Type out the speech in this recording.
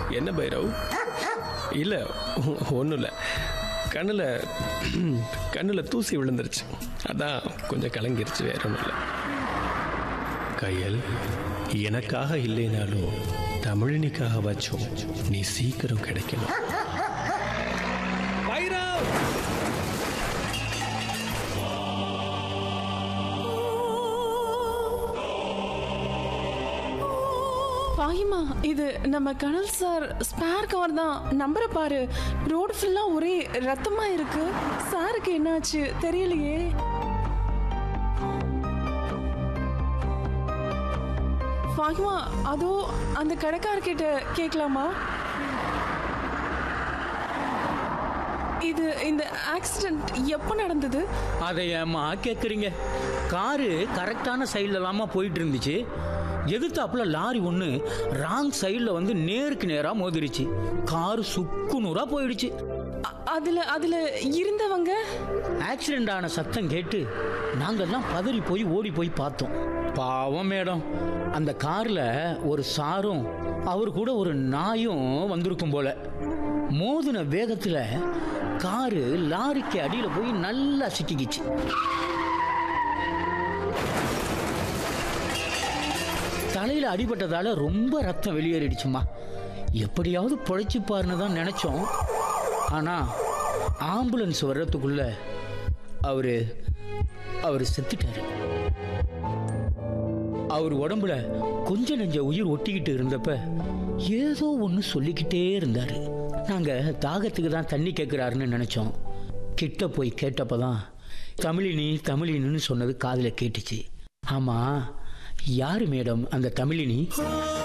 என்ன பைரவ் இல்லை ஒன்றும் இல்லை கண்ணில் கண்ணில் தூசி விழுந்துருச்சு அதான் கொஞ்சம் கலங்கிருச்சு வேற ஒன்றும் இல்லை கையல் எனக்காக இல்லைனாலும் தமிழினிக்காக வச்சோம் நீ சீக்கிரம் கிடைக்கணும் பைரவ் பாகிமா இது நம்ம கனல் சார் ஸ்பேர் கார் தான் நம்பரை பாரு ரோடு ஃபுல்லா ஒரே ரத்தமா இருக்கு சாருக்கு என்னாச்சு தெரியலையே பாகிமா அதோ அந்த கடைக்காரர்கிட்ட கேட்கலாமா இது இந்த ஆக்சிடென்ட் எப்போ நடந்தது அதை ஏம்மா கேட்குறீங்க காரு கரெக்டான சைடில் இல்லாம போயிட்டு இருந்துச்சு எதிர்த்தாப்புல லாரி ஒன்று ராங் சைடில் வந்து நேருக்கு நேராக மோதிருச்சு காரு சுக்கு நூறாக போயிடுச்சு அ- அதுல அதுல இருந்தவங்க ஆக்சிடென்ட் ஆன சத்தம் கேட்டு நாங்கெல்லாம் பதறி போய் ஓடி போய் பார்த்தோம் பாவம் மேடம் அந்த காரில் ஒரு சாரும் அவர் கூட ஒரு நாயும் வந்திருக்கும் போல மோதின வேகத்தில் காரு லாரிக்கு அடியில் போய் நல்லா சிக்கிக்கிச்சு தலையில் அடிபட்டதால ரொம்ப ரத்தம் வெளியேறிடுச்சுமா எப்படியாவது பொழைச்சிப்பாருன்னு தான் நினச்சோம் ஆனால் ஆம்புலன்ஸ் வர்றதுக்குள்ள அவரு அவர் செத்துட்டாரு அவர் உடம்புல கொஞ்ச நெஞ்ச உயிர் ஒட்டிக்கிட்டு இருந்தப்ப ஏதோ ஒன்று சொல்லிக்கிட்டே இருந்தாரு நாங்க தாகத்துக்கு தான் தண்ணி கேட்குறாருன்னு நினைச்சோம் கிட்ட போய் கேட்டப்பதான் தமிழினி தமிழினின்னு சொன்னது காதுல கேட்டுச்சு ஆமா யாரு மேடம் அந்த தமிழினி